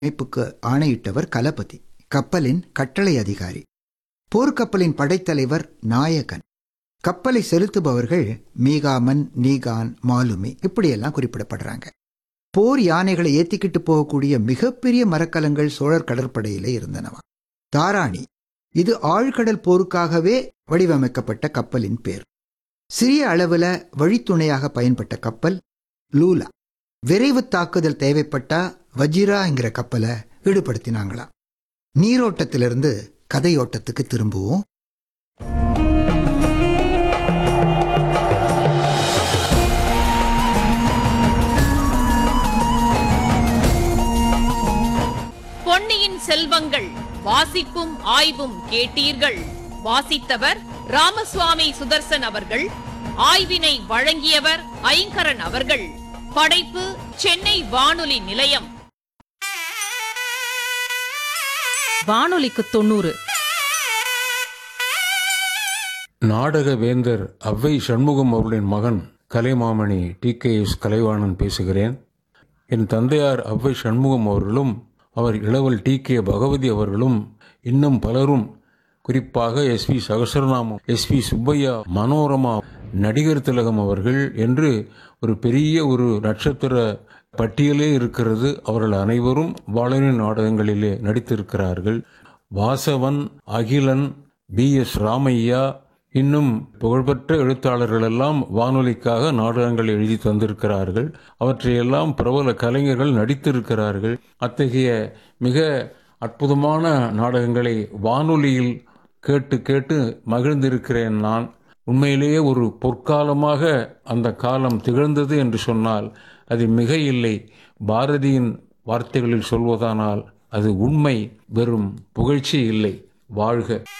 அமைப்புக்கு ஆணையிட்டவர் கலபதி கப்பலின் கட்டளை அதிகாரி போர்க்கப்பலின் படைத்தலைவர் நாயகன் கப்பலை செலுத்துபவர்கள் மீகாமன் நீகான் மாலுமி இப்படியெல்லாம் குறிப்பிடப்படுறாங்க போர் யானைகளை ஏத்திக்கிட்டு போகக்கூடிய மிகப்பெரிய மரக்கலங்கள் சோழர் கடற்படையிலே இருந்தனவா தாராணி இது ஆழ்கடல் போருக்காகவே வடிவமைக்கப்பட்ட கப்பலின் பேர் சிறிய அளவுல வழித்துணையாக பயன்பட்ட கப்பல் லூலா விரைவு தாக்குதல் தேவைப்பட்டா வஜிராங்கிற கப்பலை ஈடுபடுத்தினாங்களாம் நீரோட்டத்திலிருந்து கதையோட்டத்துக்கு திரும்புவோம் பொன்னியின் செல்வங்கள் வாசிப்பும் ஆய்வும் கேட்டீர்கள் வாசித்தவர் ராமசுவாமி சுதர்சன் அவர்கள் ஆய்வினை வழங்கியவர் ஐங்கரன் அவர்கள் படைப்பு சென்னை வானொலி நிலையம் வானொலிக்கு தொண்ணூறு நாடக வேந்தர் அவ்வை சண்முகம் அவர்களின் மகன் Kalaimamani T K S Kalaivanan பேசுகிறேன் என் தந்தையார் அவ்வை சண்முகம் அவர்களும் அவர் இளவல் டி கே பகவதி அவர்களும் இன்னும் பலரும் குறிப்பாக S P Sahasranamam S P Subbaiah Manorama நடிகர் திலகம் அவர்கள் என்று ஒரு பெரிய ஒரு நட்சத்திர பட்டியலே இருக்கிறது அவர்கள் அனைவரும் வாழனி நாடகங்களிலே நடித்திருக்கிறார்கள் வாசவன் அகிலன் பி எஸ் ராமையா இன்னும் புகழ்பெற்ற எழுத்தாளர்கள் எல்லாம் வானொலிக்காக நாடகங்கள் எழுதி தந்திருக்கிறார்கள் அவற்றையெல்லாம் பிரபல கலைஞர்கள் நடித்திருக்கிறார்கள் அத்தகைய மிக அற்புதமான நாடகங்களை வானொலியில் கேட்டு கேட்டு மகிழ்ந்திருக்கிறேன் நான் உண்மையிலேயே ஒரு பொற்காலமாக அந்த காலம் திகழ்ந்தது என்று சொன்னால் அது மிக இல்லை பாரதியின் வார்த்தைகளில் சொல்வதானால் அது உண்மை வெறும் புகழ்ச்சி இல்லை வாழ்க